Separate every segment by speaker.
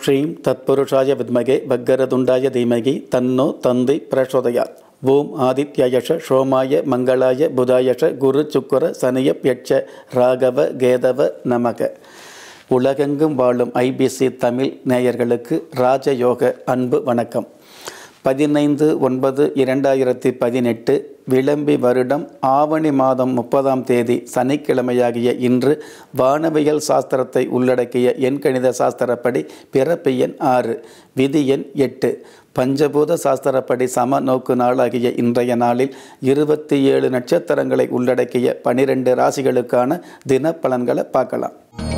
Speaker 1: ஸ்ரீம் தத்புருஷாய வித்மகே பக்கரதுண்டாய தீமகி தன்னோ தந்தி பிரசோதயாத் ஓம் ஆதித்யயஷ சோமாய மங்களாய புதாயஷ குரு சுக்கர சனியப் யட்ச ராகவ கேதவ நமக உலகெங்கும் வாழும் ஐபிசி தமிழ் நேயர்களுக்கு ராஜயோக அன்பு வணக்கம் பதினைந்து ஒன்பது இரண்டாயிரத்தி பதினெட்டு விளம்பி வருடம் ஆவணி மாதம் முப்பதாம் தேதி சனிக்கிழமையாகிய இன்று வானவியல் சாஸ்திரத்தை உள்ளடக்கிய எண்கணித சாஸ்திரப்படி பிறப்பு எண் ஆறு விதி எண் எட்டு பஞ்சபூத சாஸ்திரப்படி சம நோக்கு நாளாகிய இன்றைய நாளில் இருபத்தி ஏழு நட்சத்திரங்களை உள்ளடக்கிய பனிரெண்டு ராசிகளுக்கான தின பலன்களை பார்க்கலாம்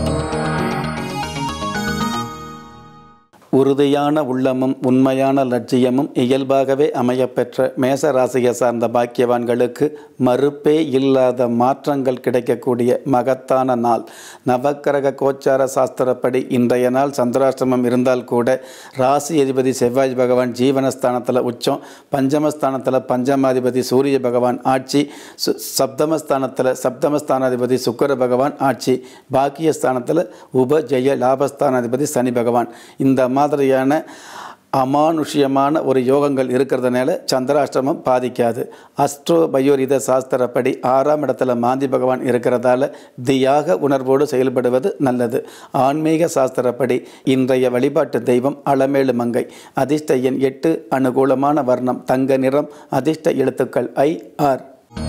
Speaker 1: உறுதியான உள்ளமும் உண்மையான லட்சியமும் இயல்பாகவே அமையப்பெற்ற மேச ராசியை சார்ந்த பாக்கியவான்களுக்கு மறுப்பே இல்லாத மாற்றங்கள் கிடைக்கக்கூடிய மகத்தான நாள் நவக்கிரக கோச்சார சாஸ்திரப்படி இன்றைய நாள் சந்திராஷ்டிரமம் இருந்தால் கூட ராசி அதிபதி செவ்வாய் பகவான் ஜீவனஸ்தானத்தில் உச்சம் பஞ்சமஸ்தானத்தில் பஞ்சமாதிபதி சூரிய பகவான் ஆட்சி சு சப்தமஸ்தானத்தில் சப்தமஸ்தானாதிபதி சுக்கர பகவான் ஆட்சி பாக்கியஸ்தானத்தில் உப ஜெய லாபஸ்தானாதிபதி சனி பகவான் இந்த மாதிரியான அமானுஷ்யமான ஒரு யோகங்கள் இருக்கிறதுனால சந்திராஷ்டிரமம் பாதிக்காது அஸ்ட்ரோ பயோரித சாஸ்திரப்படி ஆறாம் இடத்துல மாந்தி பகவான் இருக்கிறதால தியாக உணர்வோடு செயல்படுவது நல்லது ஆன்மீக சாஸ்திரப்படி இன்றைய வழிபாட்டு தெய்வம் அளமேலு மங்கை அதிர்ஷ்ட எண் எட்டு அனுகூலமான வர்ணம் தங்க நிறம் அதிர்ஷ்ட எழுத்துக்கள் ஐ ஆர்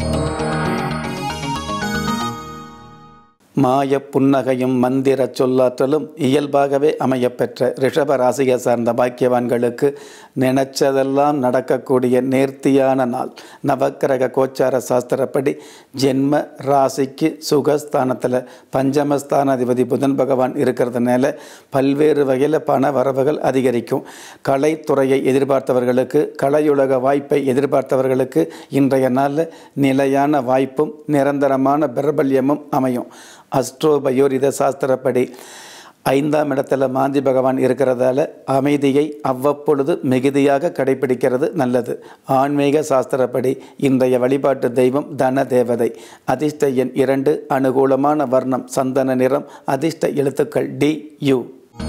Speaker 1: மாய புன்னகையும் மந்திர சொல்லாற்றலும் இயல்பாகவே அமையப்பெற்ற ரிஷப ராசியை சார்ந்த பாக்கியவான்களுக்கு நினைச்சதெல்லாம் நடக்கக்கூடிய நேர்த்தியான நாள் நவக்கிரக கோச்சார சாஸ்திரப்படி ஜென்ம ராசிக்கு சுகஸ்தானத்தில் பஞ்சமஸ்தானாதிபதி புதன் பகவான் இருக்கிறதுனால பல்வேறு வகையில் பண வரவுகள் அதிகரிக்கும் கலைத்துறையை எதிர்பார்த்தவர்களுக்கு கலையுலக வாய்ப்பை எதிர்பார்த்தவர்களுக்கு இன்றைய நாளில் நிலையான வாய்ப்பும் நிரந்தரமான பிரபல்யமும் அமையும் அஸ்ட்ரோ பயோரித சாஸ்திரப்படி ஐந்தாம் இடத்துல மாந்தி பகவான் இருக்கிறதால அமைதியை அவ்வப்பொழுது மிகுதியாக கடைபிடிக்கிறது நல்லது ஆன்மீக சாஸ்திரப்படி இன்றைய வழிபாட்டு தெய்வம் தன தேவதை அதிர்ஷ்ட எண் இரண்டு அனுகூலமான வர்ணம் சந்தன நிறம் அதிர்ஷ்ட எழுத்துக்கள் டி யு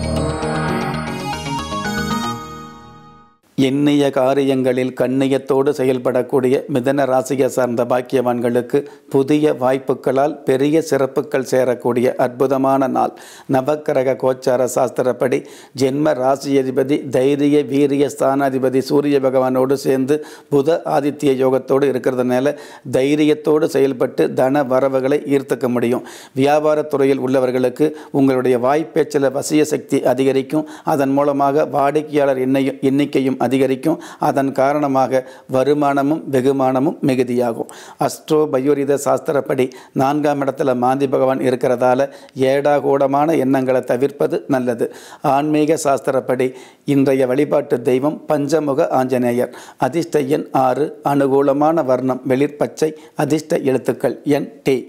Speaker 1: எண்ணிய காரியங்களில் கண்ணியத்தோடு செயல்படக்கூடிய மிதன ராசியை சார்ந்த பாக்கியவான்களுக்கு புதிய வாய்ப்புகளால் பெரிய சிறப்புகள் சேரக்கூடிய அற்புதமான நாள் நவக்கிரக கோச்சார சாஸ்திரப்படி ஜென்ம ராசியதிபதி தைரிய வீரிய ஸ்தானாதிபதி சூரிய பகவானோடு சேர்ந்து புத ஆதித்ய யோகத்தோடு இருக்கிறதுனால தைரியத்தோடு செயல்பட்டு தன வரவுகளை ஈர்த்துக்க முடியும் வியாபாரத்துறையில் உள்ளவர்களுக்கு உங்களுடைய வாய்ப்பேச்சில் வசிய சக்தி அதிகரிக்கும் அதன் மூலமாக வாடிக்கையாளர் எண்ணையும் எண்ணிக்கையும் அதிகரிக்கும் அதன் காரணமாக வருமானமும் வெகுமானமும் மிகுதியாகும் அஸ்ட்ரோ பயோரித சாஸ்திரப்படி நான்காம் இடத்துல மாந்தி பகவான் இருக்கிறதால ஏடாகூடமான எண்ணங்களை தவிர்ப்பது நல்லது ஆன்மீக சாஸ்திரப்படி இன்றைய வழிபாட்டு தெய்வம் பஞ்சமுக ஆஞ்சநேயர் அதிர்ஷ்ட எண் ஆறு அனுகூலமான வர்ணம் வெளிர்பச்சை அதிர்ஷ்ட எழுத்துக்கள் என் டி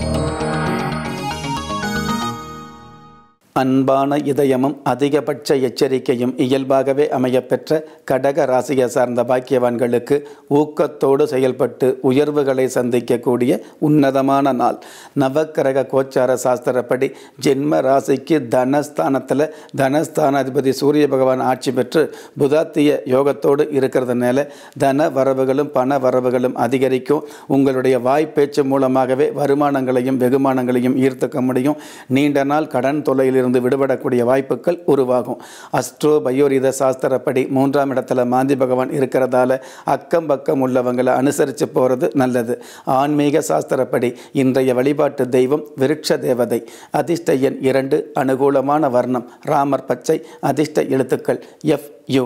Speaker 1: அன்பான இதயமும் அதிகபட்ச எச்சரிக்கையும் இயல்பாகவே அமையப்பெற்ற கடக ராசியை சார்ந்த பாக்கியவான்களுக்கு ஊக்கத்தோடு செயல்பட்டு உயர்வுகளை சந்திக்கக்கூடிய உன்னதமான நாள் நவக்கிரக கோச்சார சாஸ்திரப்படி ஜென்ம ராசிக்கு தனஸ்தானத்தில் தனஸ்தானாதிபதி சூரிய பகவான் ஆட்சி பெற்று புதாத்திய யோகத்தோடு இருக்கிறதுனால தன வரவுகளும் பண வரவுகளும் அதிகரிக்கும் உங்களுடைய வாய்ப்பேச்சு மூலமாகவே வருமானங்களையும் வெகுமானங்களையும் ஈர்த்துக்க முடியும் நீண்ட நாள் கடன் தொல்லையில் இருந்து விடுபடக்கூடிய வாய்ப்புகள் உருவாகும் அஸ்ட்ரோ பயோரித சாஸ்திரப்படி மூன்றாம் இடத்துல மாந்தி பகவான் இருக்கிறதால அக்கம் பக்கம் உள்ளவங்களை அனுசரித்து போகிறது நல்லது ஆன்மீக சாஸ்திரப்படி இன்றைய வழிபாட்டு தெய்வம் விருட்ச தேவதை அதிர்ஷ்ட எண் இரண்டு அனுகூலமான வர்ணம் ராமர் பச்சை அதிர்ஷ்ட எழுத்துக்கள் எஃப் யு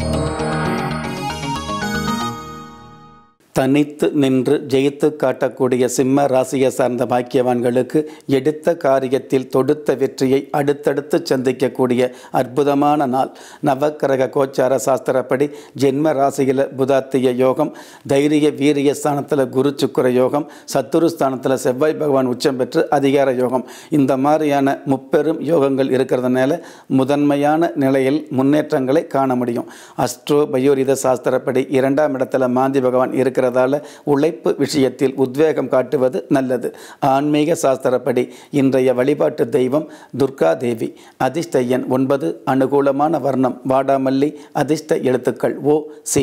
Speaker 1: தனித்து நின்று ஜெயித்து காட்டக்கூடிய சிம்ம ராசியை சார்ந்த பாக்கியவான்களுக்கு எடுத்த காரியத்தில் தொடுத்த வெற்றியை அடுத்தடுத்து சந்திக்கக்கூடிய அற்புதமான நாள் நவக்கிரக கோச்சார சாஸ்திரப்படி ஜென்ம ராசியில் புதாத்திய யோகம் தைரிய வீரிய ஸ்தானத்தில் குரு சுக்கர யோகம் சத்துரு ஸ்தானத்தில் செவ்வாய் பகவான் உச்சம் பெற்று அதிகார யோகம் இந்த மாதிரியான முப்பெரும் யோகங்கள் இருக்கிறதுனால முதன்மையான நிலையில் முன்னேற்றங்களை காண முடியும் அஸ்ட்ரோ பயோரித சாஸ்திரப்படி இரண்டாம் இடத்துல மாந்தி பகவான் இருக்கிற இருக்கிறதால உழைப்பு விஷயத்தில் உத்வேகம் காட்டுவது நல்லது ஆன்மீக சாஸ்திரப்படி இன்றைய வழிபாட்டு தெய்வம் துர்கா தேவி அதிர்ஷ்ட எண் ஒன்பது அனுகூலமான வர்ணம் வாடாமல்லி அதிர்ஷ்ட எழுத்துக்கள் ஓ சி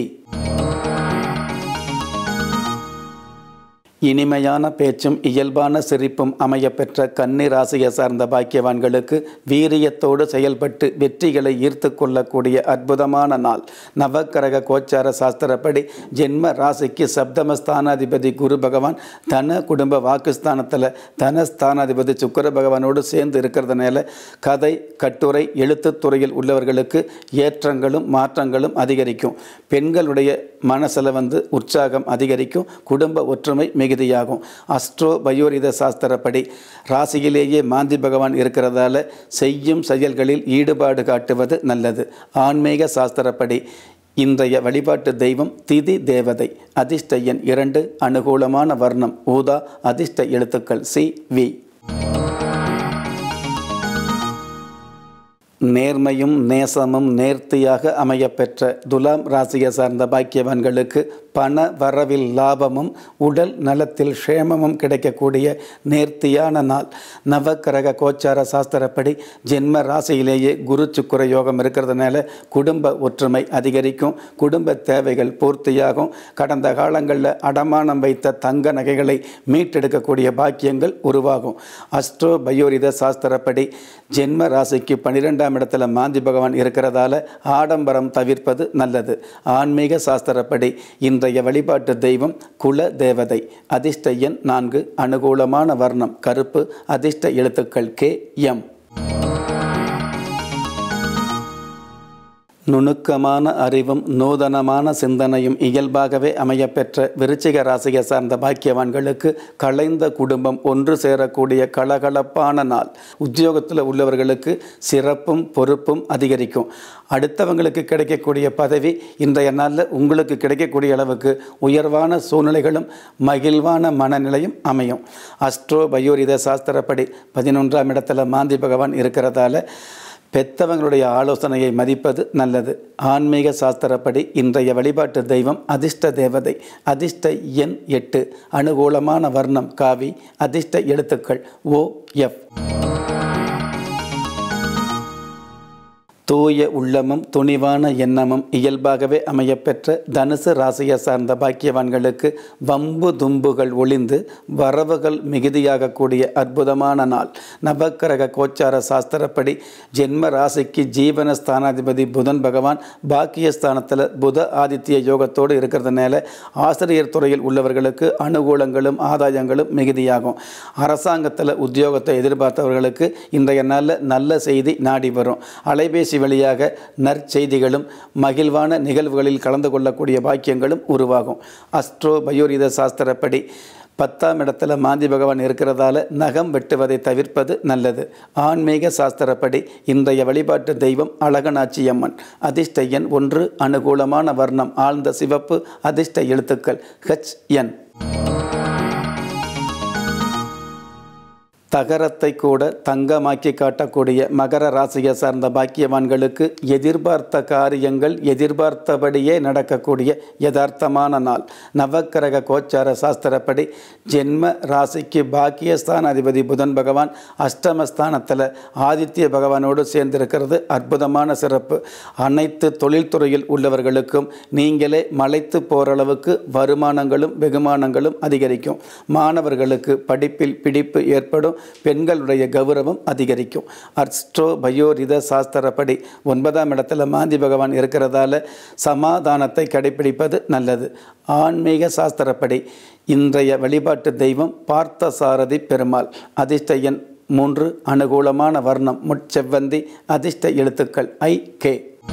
Speaker 1: இனிமையான பேச்சும் இயல்பான சிரிப்பும் அமையப்பெற்ற கன்னி ராசியை சார்ந்த பாக்கியவான்களுக்கு வீரியத்தோடு செயல்பட்டு வெற்றிகளை ஈர்த்து கொள்ளக்கூடிய அற்புதமான நாள் நவக்கிரக கோச்சார சாஸ்திரப்படி ஜென்ம ராசிக்கு சப்தம ஸ்தானாதிபதி குரு பகவான் தன குடும்ப வாக்குஸ்தானத்தில் தன ஸ்தானாதிபதி சுக்கர பகவானோடு சேர்ந்து இருக்கிறதுனால கதை கட்டுரை எழுத்துத் துறையில் உள்ளவர்களுக்கு ஏற்றங்களும் மாற்றங்களும் அதிகரிக்கும் பெண்களுடைய மனசில் வந்து உற்சாகம் அதிகரிக்கும் குடும்ப ஒற்றுமை மிகுதியாகும் அஸ்ட்ரோ பயோரித சாஸ்திரப்படி ராசியிலேயே மாந்தி பகவான் இருக்கிறதால செய்யும் செயல்களில் ஈடுபாடு காட்டுவது நல்லது ஆன்மீக சாஸ்திரப்படி இன்றைய வழிபாட்டு தெய்வம் திதி தேவதை அதிர்ஷ்ட எண் இரண்டு அனுகூலமான வர்ணம் ஊதா அதிர்ஷ்ட எழுத்துக்கள் சி வி நேர்மையும் நேசமும் நேர்த்தியாக அமையப்பெற்ற துலாம் ராசியை சார்ந்த பாக்கியவான்களுக்கு பண வரவில் லாபமும் உடல் நலத்தில் க்ஷேமமும் கிடைக்கக்கூடிய நேர்த்தியான நாள் நவக்கிரக கோச்சார சாஸ்திரப்படி ஜென்ம ராசியிலேயே குரு சுக்குர யோகம் இருக்கிறதுனால குடும்ப ஒற்றுமை அதிகரிக்கும் குடும்ப தேவைகள் பூர்த்தியாகும் கடந்த காலங்களில் அடமானம் வைத்த தங்க நகைகளை மீட்டெடுக்கக்கூடிய பாக்கியங்கள் உருவாகும் அஸ்ட்ரோ பயோரித சாஸ்திரப்படி ஜென்ம ராசிக்கு பன்னிரெண்டாம் இடத்துல மாந்தி பகவான் இருக்கிறதால ஆடம்பரம் தவிர்ப்பது நல்லது ஆன்மீக சாஸ்திரப்படி இன்றைய வழிபாட்டு தெய்வம் குல தேவதை அதிர்ஷ்ட எண் நான்கு அனுகூலமான வர்ணம் கருப்பு அதிர்ஷ்ட எழுத்துக்கள் கே எம் நுணுக்கமான அறிவும் நூதனமான சிந்தனையும் இயல்பாகவே அமையப்பெற்ற விருச்சிக ராசியை சார்ந்த பாக்கியவான்களுக்கு கலைந்த குடும்பம் ஒன்று சேரக்கூடிய கலகலப்பான நாள் உத்தியோகத்தில் உள்ளவர்களுக்கு சிறப்பும் பொறுப்பும் அதிகரிக்கும் அடுத்தவங்களுக்கு கிடைக்கக்கூடிய பதவி இன்றைய நாளில் உங்களுக்கு கிடைக்கக்கூடிய அளவுக்கு உயர்வான சூழ்நிலைகளும் மகிழ்வான மனநிலையும் அமையும் அஸ்ட்ரோ பயோரித சாஸ்திரப்படி பதினொன்றாம் இடத்துல மாந்தி பகவான் இருக்கிறதால பெத்தவங்களுடைய ஆலோசனையை மதிப்பது நல்லது ஆன்மீக சாஸ்திரப்படி இன்றைய வழிபாட்டு தெய்வம் அதிர்ஷ்ட தேவதை அதிர்ஷ்ட எண் எட்டு அனுகூலமான வர்ணம் காவி அதிர்ஷ்ட எழுத்துக்கள் ஓ எஃப் தூய உள்ளமும் துணிவான எண்ணமும் இயல்பாகவே அமையப்பெற்ற தனுசு ராசியை சார்ந்த பாக்கியவான்களுக்கு வம்பு தும்புகள் ஒளிந்து வரவுகள் மிகுதியாகக்கூடிய அற்புதமான நாள் நவக்கிரக கோச்சார சாஸ்திரப்படி ஜென்ம ராசிக்கு ஜீவன ஸ்தானாதிபதி புதன் பகவான் பாக்கியஸ்தானத்தில் புத ஆதித்ய யோகத்தோடு இருக்கிறதுனால ஆசிரியர் துறையில் உள்ளவர்களுக்கு அனுகூலங்களும் ஆதாயங்களும் மிகுதியாகும் அரசாங்கத்தில் உத்தியோகத்தை எதிர்பார்த்தவர்களுக்கு இன்றைய நாளில் நல்ல செய்தி நாடி வரும் அலைபேசி வழியாக நற்செய்திகளும் மகிழ்வான நிகழ்வுகளில் கலந்து கொள்ளக்கூடிய பாக்கியங்களும் உருவாகும் அஸ்ட்ரோ பயோரித சாஸ்திரப்படி பத்தாம் இடத்துல மாந்தி பகவான் இருக்கிறதால நகம் வெட்டுவதை தவிர்ப்பது நல்லது ஆன்மீக சாஸ்திரப்படி இன்றைய வழிபாட்டு தெய்வம் அழகனாச்சியம்மன் அதிர்ஷ்ட எண் ஒன்று அனுகூலமான வர்ணம் ஆழ்ந்த சிவப்பு அதிர்ஷ்ட எழுத்துக்கள் ஹெச் என் தகரத்தை கூட தங்கமாக்கி காட்டக்கூடிய மகர ராசியை சார்ந்த பாக்கியவான்களுக்கு எதிர்பார்த்த காரியங்கள் எதிர்பார்த்தபடியே நடக்கக்கூடிய யதார்த்தமான நாள் நவக்கிரக கோச்சார சாஸ்திரப்படி ஜென்ம ராசிக்கு பாக்கியஸ்தான அதிபதி புதன் பகவான் அஷ்டமஸ்தானத்தில் ஆதித்ய பகவானோடு சேர்ந்திருக்கிறது அற்புதமான சிறப்பு அனைத்து தொழில்துறையில் உள்ளவர்களுக்கும் நீங்களே மலைத்து போகிற அளவுக்கு வருமானங்களும் வெகுமானங்களும் அதிகரிக்கும் மாணவர்களுக்கு படிப்பில் பிடிப்பு ஏற்படும் பெண்களுடைய கௌரவம் அதிகரிக்கும் அர்ஸ்ட்ரோ பயோரித சாஸ்திரப்படி ஒன்பதாம் இடத்துல மாந்தி பகவான் இருக்கிறதால சமாதானத்தை கடைபிடிப்பது நல்லது ஆன்மீக சாஸ்திரப்படி இன்றைய வழிபாட்டு தெய்வம் பார்த்தசாரதி பெருமாள் அதிர்ஷ்ட எண் மூன்று அனுகூலமான வர்ணம் முட்செவ்வந்தி அதிர்ஷ்ட எழுத்துக்கள் ஐ கே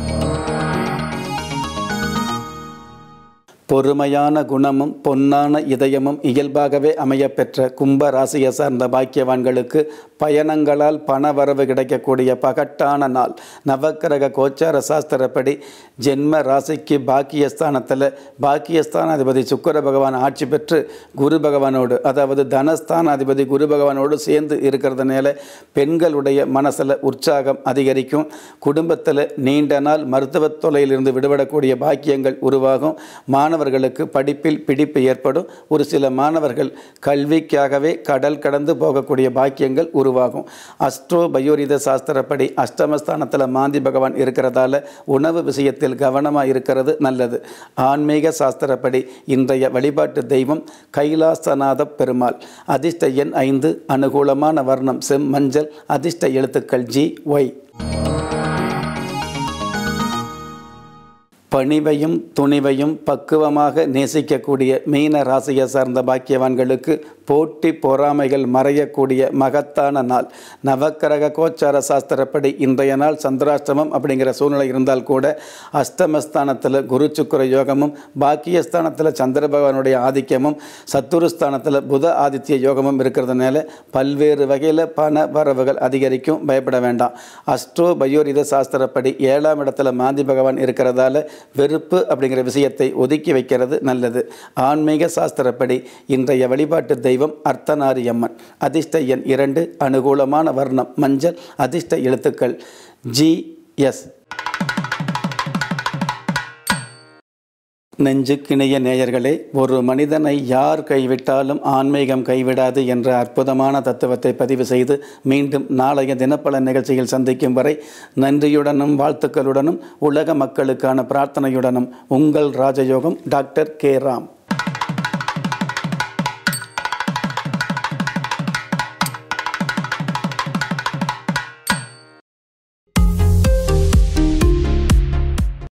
Speaker 1: பொறுமையான குணமும் பொன்னான இதயமும் இயல்பாகவே அமையப்பெற்ற கும்ப ராசியை சார்ந்த பாக்கியவான்களுக்கு பயணங்களால் பணவரவு கிடைக்கக்கூடிய பகட்டான நாள் நவக்கிரக கோச்சார சாஸ்திரப்படி ஜென்ம ராசிக்கு பாக்கியஸ்தானத்தில் பாக்கியஸ்தானாதிபதி சுக்கிர பகவான் ஆட்சி பெற்று குரு பகவானோடு அதாவது தனஸ்தானாதிபதி குரு பகவானோடு சேர்ந்து இருக்கிறதுனால பெண்களுடைய மனசில் உற்சாகம் அதிகரிக்கும் குடும்பத்தில் நீண்ட நாள் மருத்துவத் தொலையிலிருந்து விடுபடக்கூடிய பாக்கியங்கள் உருவாகும் மாணவர்களுக்கு படிப்பில் பிடிப்பு ஏற்படும் ஒரு சில மாணவர்கள் கல்விக்காகவே கடல் கடந்து போகக்கூடிய பாக்கியங்கள் உருவாகும் அஸ்ட்ரோ பயோரித சாஸ்திரப்படி அஷ்டமஸ்தானத்தில் மாந்தி பகவான் இருக்கிறதால உணவு விஷயத்தில் கவனமாக இருக்கிறது நல்லது ஆன்மீக சாஸ்திரப்படி இன்றைய வழிபாட்டு தெய்வம் கைலாசநாத பெருமாள் அதிர்ஷ்ட எண் ஐந்து அனுகூலமான வர்ணம் செம் மஞ்சள் அதிர்ஷ்ட எழுத்துக்கள் ஜி ஒய் பணிவையும் துணிவையும் பக்குவமாக நேசிக்கக்கூடிய மீன ராசியை சார்ந்த பாக்கியவான்களுக்கு போட்டி பொறாமைகள் மறையக்கூடிய மகத்தான நாள் நவக்கிரக கோச்சார சாஸ்திரப்படி இன்றைய நாள் சந்திராஷ்டமம் அப்படிங்கிற சூழ்நிலை இருந்தால் கூட அஷ்டமஸ்தானத்தில் குரு சுக்கர யோகமும் பாக்கியஸ்தானத்தில் சந்திர பகவானுடைய ஆதிக்கமும் சத்துருஸ்தானத்தில் புத ஆதித்ய யோகமும் இருக்கிறதுனால பல்வேறு வகையில் பண வரவுகள் அதிகரிக்கும் பயப்பட வேண்டாம் அஸ்ட்ரோ பயோரித சாஸ்திரப்படி ஏழாம் இடத்துல மாந்தி பகவான் இருக்கிறதால வெறுப்பு அப்படிங்கிற விஷயத்தை ஒதுக்கி வைக்கிறது நல்லது ஆன்மீக சாஸ்திரப்படி இன்றைய வழிபாட்டு தெய்வம் அர்த்தநாரியம்மன் அதிர்ஷ்ட எண் இரண்டு அனுகூலமான வர்ணம் மஞ்சள் அதிர்ஷ்ட எழுத்துக்கள் ஜி எஸ் நெஞ்சுக்கிணைய நேயர்களே ஒரு மனிதனை யார் கைவிட்டாலும் ஆன்மீகம் கைவிடாது என்ற அற்புதமான தத்துவத்தை பதிவு செய்து மீண்டும் நாளைய தினப்பல நிகழ்ச்சியில் சந்திக்கும் வரை நன்றியுடனும் வாழ்த்துக்களுடனும் உலக மக்களுக்கான பிரார்த்தனையுடனும் உங்கள் ராஜயோகம் டாக்டர் கே ராம்